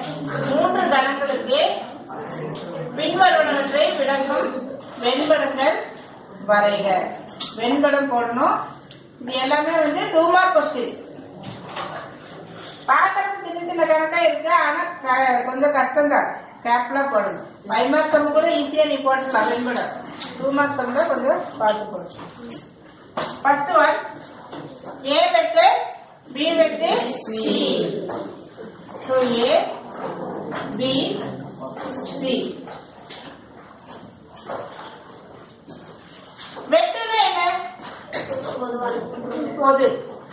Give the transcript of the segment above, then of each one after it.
மூன்று கணங்களுக்கு பின்வருவனவற்றை விளக்கும் வெண்படங்கள் வரைக வெண்படம் போடணும் இது எல்லாமே வந்து டூ மார்க் கொஸ்டின் பார்க்கறதுக்கு சின்ன சின்ன கணக்கா இருக்கு ஆனா க- கொஞ்சம் கஷ்டம் தான் கேப்ல போடணும் ஃபைவ் மார்க் சம் கூட ஈஸியா நீ போட்டுக்கலாம் வெண்படம் டூ மார்க் சம் தான் கொஞ்சம் பார்த்து போடணும் ஃபர்ஸ்ட் ஒன் ஏ வெட்டு பி வெட்டு C so A B C வெட்டுனா என்ன பொது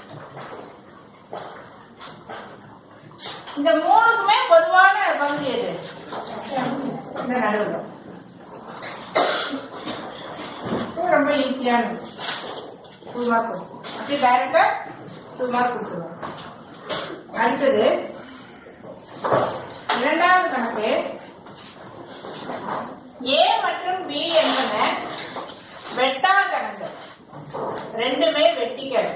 இந்த மூணுக்குமே பொதுவான பகுதி எது இந்த நடுவில் இது ரொம்ப ஈஸியானது டூ மார்க் அப்படியே டைரக்டா டூ மார்க் கொடுத்துருவோம் அடுத்தது இரண்டாவது கணக்கு ஏ மற்றும் பி என்பன வெட்டா கணக்கு ரெண்டுமே வெட்டிகள்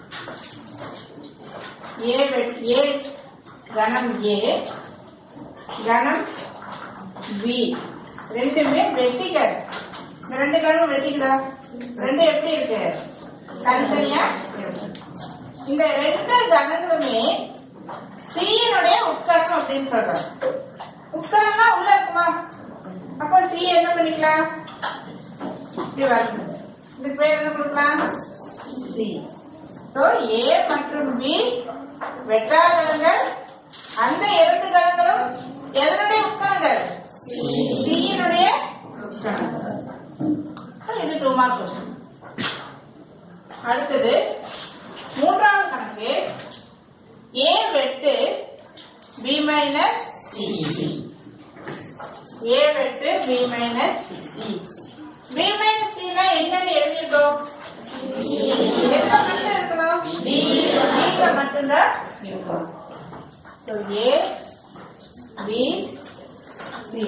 ஏ வெட் ஏ கணம் ஏ கணம் பி ரெண்டுமே வெட்டிகள் இந்த ரெண்டு கணம் வெட்டிக்குதா ரெண்டு எப்படி இருக்கு தனித்தனியா இருக்கு. இந்த ரெண்டு கணங்களுமே சீனுடைய உட்கணம் அப்படின்னு சொல்றாங்க உட்கணம்னா உள்ள இருக்குமா அப்போ சி என்ன பண்ணிக்கலாம் இப்படி வரணும் இதுக்கு பேர் என்ன கொடுக்கலாம் சி ஸோ ஏ மற்றும் பி வெட்டாகலங்கள் அந்த இரண்டு கணங்களும் எதனுடைய உட்கணங்கள் சியினுடைய உட்கணங்கள் இது டூ மார்க் கொஸ்டின் அடுத்தது மூன்றாவது கணக்கு ஏ வெட்டு பி மைனஸ் சி ஏ வெட்டு B minus C B minus சினா என்னன்னு எழுதிருக்கோம் எதுல மட்டும் இருக்கணும் பில மட்டும்தான் இருக்கணும் So, A B C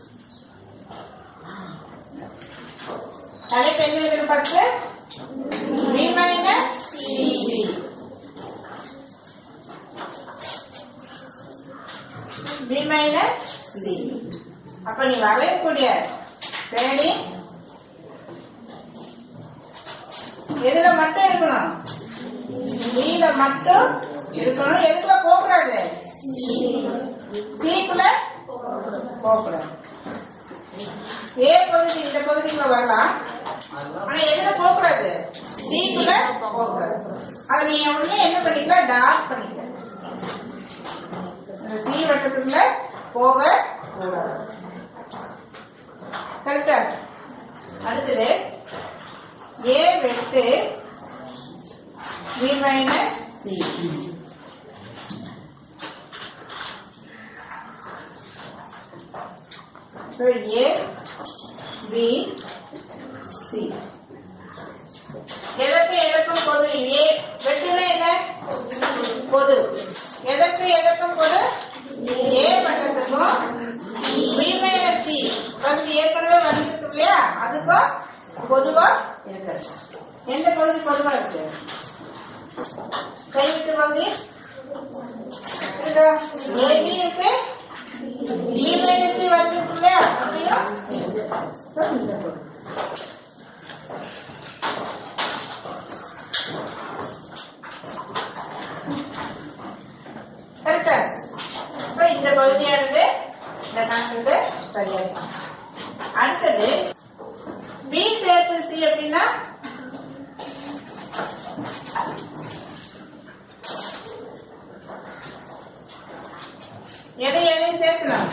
தலைப்பு என்ன இருக்குன்னு பார்த்து B minus C B minus C அப்ப நீ வரையக்கூடிய தேடி எதுல மட்டும் இருக்கணும் பில மட்டும் இருக்கணும் எதுக்குள்ள போகக்கூடாது சீக்குள்ள போகக்கூடாது ஏ பகுதி இந்த பகுதிக்குள்ள வரலாம் ஆனா எதுல போகக்கூடாது சீக்குள்ள போகக்கூடாது அதை நீ உடனே என்ன பண்ணிக்கலாம் டார்க் பண்ணிக்கலாம் அந்த தீ வட்டத்துக்குள்ள போக கூடாது கரெக்டா அடுத்தது ஏ வெட்டு B minus C So A, B, C. எதற்கு எதற்கும் பொது ஏ வெட்டுனா என்ன பொது எதற்கு எதற்கும் பொது ஏ வட்டத்துக்கும் பி மைனஸ் சி பகுதி ஏற்கனவே வந்துருக்கு இல்லையா அதுக்கும் பொதுவா இருக்கு எந்த பகுதி பொதுவா இருக்கு கைவிட்டு பகுதி இருக்கா ஏபி இருக்கு பி மைனஸ் சி வந்துருக்கு இல்லையா அப்படியும் So, இந்த பகுதி. கரெக்டா இப்ப இந்த பகுதியானது இந்த கணக்குக்கு சரியா இருக்கும். அடுத்தது பி சேர்த்து சி அப்படின்னா எதை எதையும் சேர்க்கணும்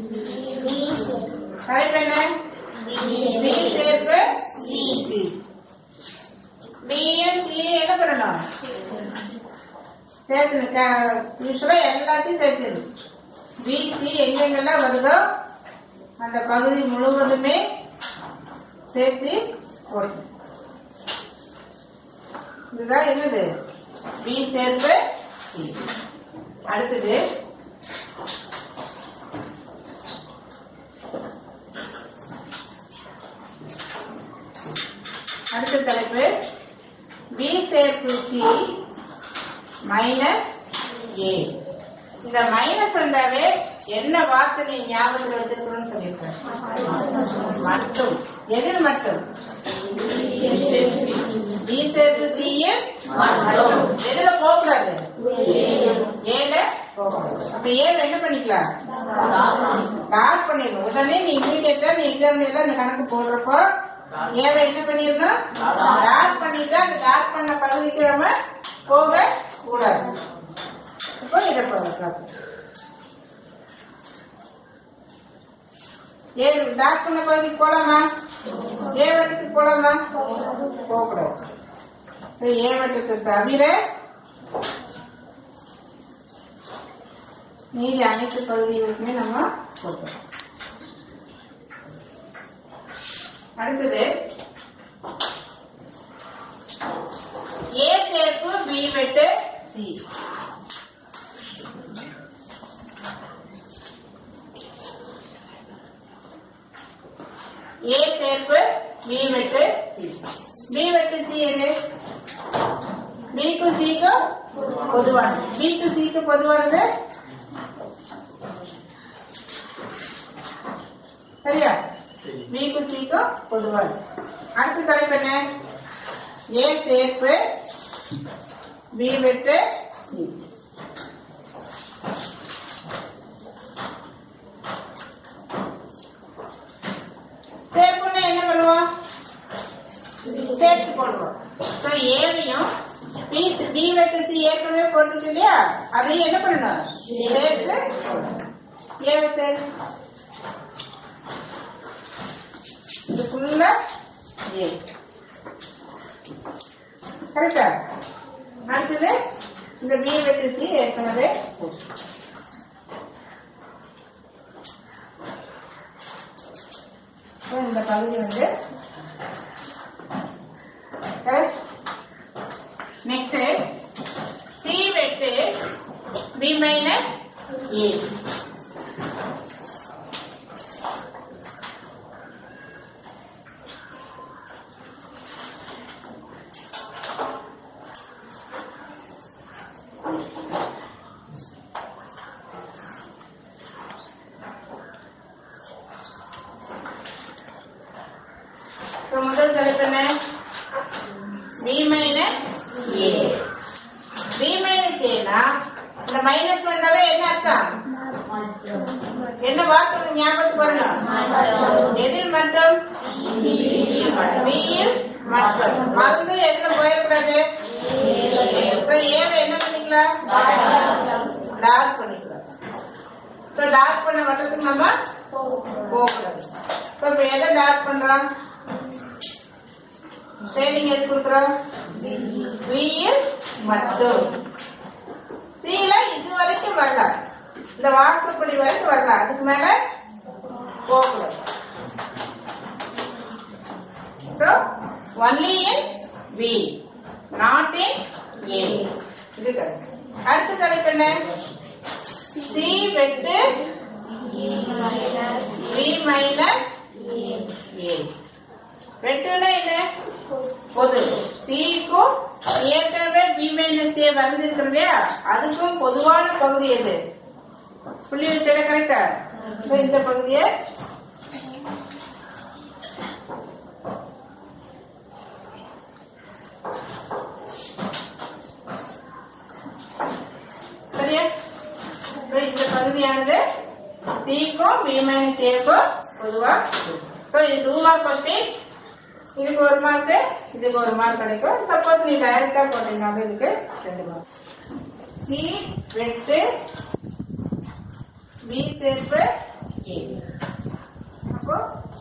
தலைப்பு என்ன பி சேர்ப்பு சி பியும் சியும் என்ன பண்ணணும் சேர்த்துணும் யூஸ்வலா எல்லாத்தையும் சேர்த்துணும் பிசி எங்கெங்கெல்லாம் வருதோ அந்த பகுதி முழுவதுமே சேர்த்து போடணும் இதுதான் என்னது பி சேர்ப்பு சி அடுத்தது அடுத்த தலைப்பு பி சேர்ப்பு சி மைனஸ் ஏ இந்த மைனஸ் வந்தாவே என்ன வார்த்தை நீ ஞாபகத்துல வச்சிருக்கணும்னு சொல்லியிருக்கேன் மட்டும் எதில் மட்டும் பி சேர்த்து தீயில் எதுல போகக்கூடாது ஏல போகக்கூடாது அப்ப ஏல என்ன பண்ணிக்கலாம் டார்க் பண்ணிடணும் உடனே நீ இமீடியட்டா நீ எக்ஸாம் எல்லாம் இந்த கணக்கு போடுறப்போ ஏவை என்ன பண்ணிடணும் டார்க் பண்ணிட்டா அந்த டார்க் பண்ண பகுதிக்கு நம்ம போக கூடாது இப்போ இதை போகலாம் ஏ டார்க் பண்ண பகுதிக்கு போலாமா ஏ வட்டத்துக்கு போலாமா போகக்கூடாது இப்ப ஏ வட்டத்தை தவிர மீதி அனைத்து பகுதிகளுக்குமே நம்ம கொடுக்கணும் அடுத்தது ஏ சேர்ப்பு பி வெட்டு சி ஏ சேர்ப்பு பி வெட்டு சி பி வெட்டு சி எது பிக்கும் சிக்கும் பொதுவானது பிக்கு சிக்கு பொதுவானது சரியா பிக்கும் சிக்கும் பொதுவானது அடுத்த தலைப்பு என்ன ஏ சேர்ப்பு பி வெட்டு சி சேர்ப்புன்னா என்ன பண்ணுவோம் சேர்த்து போடுவோம் ஸோ ஏவையும் பி பி வெட்டு சி ஏற்கனவே போட்டுருக்கு இல்லையா அதையும் என்ன பண்ணணும் சேர்த்து போடணும். ஏவை சேர்த்து இது ஃபுல்லா ஏ கரெக்டா அடுத்தது இந்த பி வெட்டு சி ஏற்கனவே போட்டு இப்போ இந்த பகுதி வந்து நெக்ஸ்ட் சி வெட்டு பி மைனஸ் ஏ இப்போ முதல் தலைப்பு என்ன B minus A B minus ஏனா இந்த மைனஸ் வந்தாவே என்ன அர்த்தம் என்ன வார்த்தை ஞாபகத்துக்கு வரணும் எதில் மட்டும் பியில் மட்டும் மருந்து எதுல போயிடக்கூடாது இப்போ ஏவை என்ன பண்ணிக்கலாம் டார்க் பண்ணிக்கலாம் இப்போ டார்க் பண்ண வட்டத்துக்கு நம்ம போகக்கூடாது இப்போ இப்போ எதை டார்க் பண்றோம் ட்ரைனிங் எது கொடுக்குறோம் பியில் மட்டும் சீல இது வரைக்கும் வரல இந்த வாக்குப்படி வரைக்கும் வரல அதுக்கு மேல போகக்கூடாது only in B not in A இது correct. அடுத்த தலைப்பு என்ன சி வெட்டு பி மைனஸ் ஏ வெட்டுனா என்ன பொது சிக்கும் ஏற்கனவே பி மைனஸ் ஏ வந்திருக்கிறது இல்லையா அதுக்கும் பொதுவான பகுதி எது புள்ளி வச்சுட கரெக்டா இப்ப இந்த பகுதியை சரியா இப்ப இந்த பகுதியானது சிக்கும் பி மைனஸ் ஏக்கும் பொதுவா ஸோ இது டூ மார்க் கொஸ்டின் இதுக்கு ஒரு மார்க் இதுக்கு ஒரு மார்க் கிடைக்கும் சப்போஸ் நீ டைரக்டா போட்டீங்கனாலும் இதுக்கு ரெண்டு மார்க் சி வெட்டு பி சேர்ப்பு ஏ அப்போ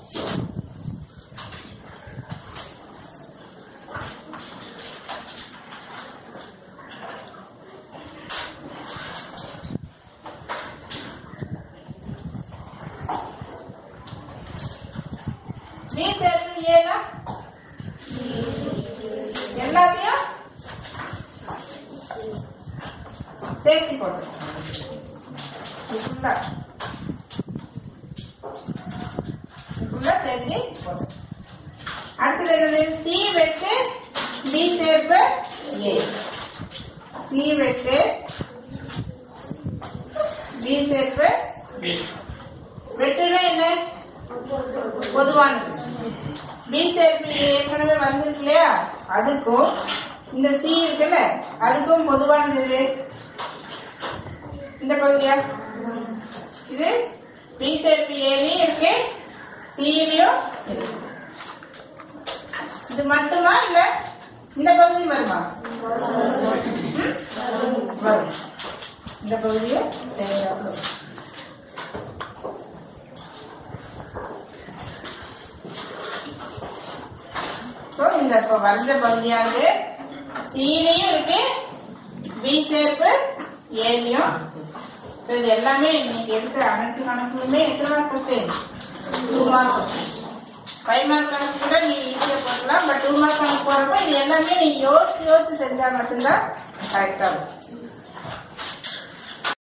பி சேர்ப்பு ஏனா எல்லாத்தையும் சேர்த்து போடுறோம் ஃபுல்லா ஃபுல்லா சேர்த்து போடுறோம் அடுத்தது என்னது சி வெட்டு பி சேர்ப்பு ஏ சி வெட்டு பி சேர்ப்பு பி வெட்டுனா என்ன பொதுவானது பி சேர்ப்பு A ஏற்கனவே வந்திருக்கு இல்லையா அதுக்கும் இந்த சி இருக்குல்ல அதுக்கும் பொதுவானது இது இந்த பகுதியா இது பி சேர்ப்பு ஏலையும் இருக்கு சியிலையும் இருக்கு இது மட்டுமா இல்ல இந்த பகுதி வருமா ம்? வரும் இந்த பகுதியும் சரியா வரும் ஸோ இந்த இப்போ வரைஞ்ச பகுதியானது சிலையும் இருக்கு பி சேர்ப்பு ஏலையும் ஸோ இது எல்லாமே இன்னைக்கு எடுத்த அனைத்து கணக்குலுமே எத்தனை mark question two mark question five mark கணக்கு கூட நீ ஈஸியாக போடலாம் பட் டூ மார்க் கணக்கு போடுறப்ப இது எல்லாமே நீ யோசிச்சு யோசிச்சு செஞ்சா மட்டும்தான் கரெக்டாக இருக்கும்